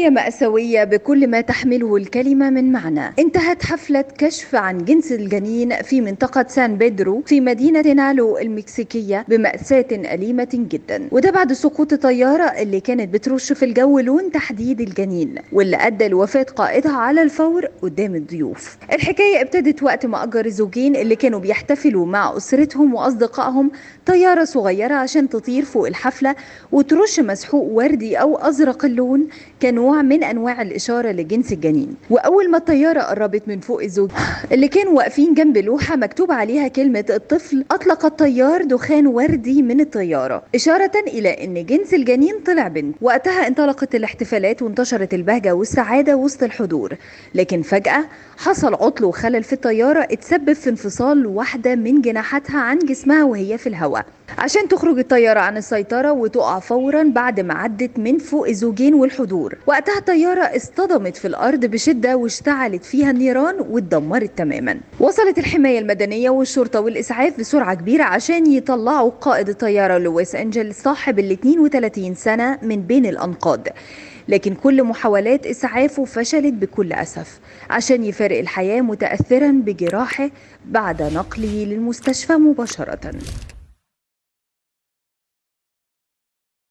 نهاية مأساوية بكل ما تحمله الكلمة من معنى انتهت حفلة كشف عن جنس الجنين في منطقة سان بيدرو في مدينة نالو المكسيكية بمأساة أليمة جدا وده بعد سقوط الطيارة اللي كانت بترش في الجو لون تحديد الجنين واللي أدى لوفاة قائدها على الفور قدام الضيوف الحكاية ابتدت وقت ما أجر الزوجين اللي كانوا بيحتفلوا مع أسرتهم وأصدقائهم طيارة صغيرة عشان تطير فوق الحفلة وترش مسحوق وردي أو أزرق اللون كنوع من أنواع الإشارة لجنس الجنين وأول ما الطيارة قربت من فوق الزوج اللي كانوا واقفين جنب لوحة مكتوب عليها كلمة الطفل أطلق الطيار دخان وردي من الطيارة إشارة إلى أن جنس الجنين طلع بنت وقتها انطلقت الاحتفالات وانتشرت البهجة والسعادة وسط الحضور لكن فجأة حصل عطل وخلل في الطيارة اتسبب في انفصال واحدة من جناحاتها عن جسمها وهي في الهواء عشان تخرج الطيارة عن السيطرة وتقع فورا بعد ما عدت من فوق الزوجين والحضور وقتها الطيارة اصطدمت في الأرض بشدة واشتعلت فيها النيران واتدمرت تماما وصلت الحماية المدنية والشرطة والإسعاف بسرعة كبيرة عشان يطلعوا قائد الطيارة لويس أنجل صاحب ال 32 سنة من بين الأنقاض لكن كل محاولات إسعافه فشلت بكل أسف عشان يفارق الحياة متأثرا بجراحه بعد نقله للمستشفى مباشرة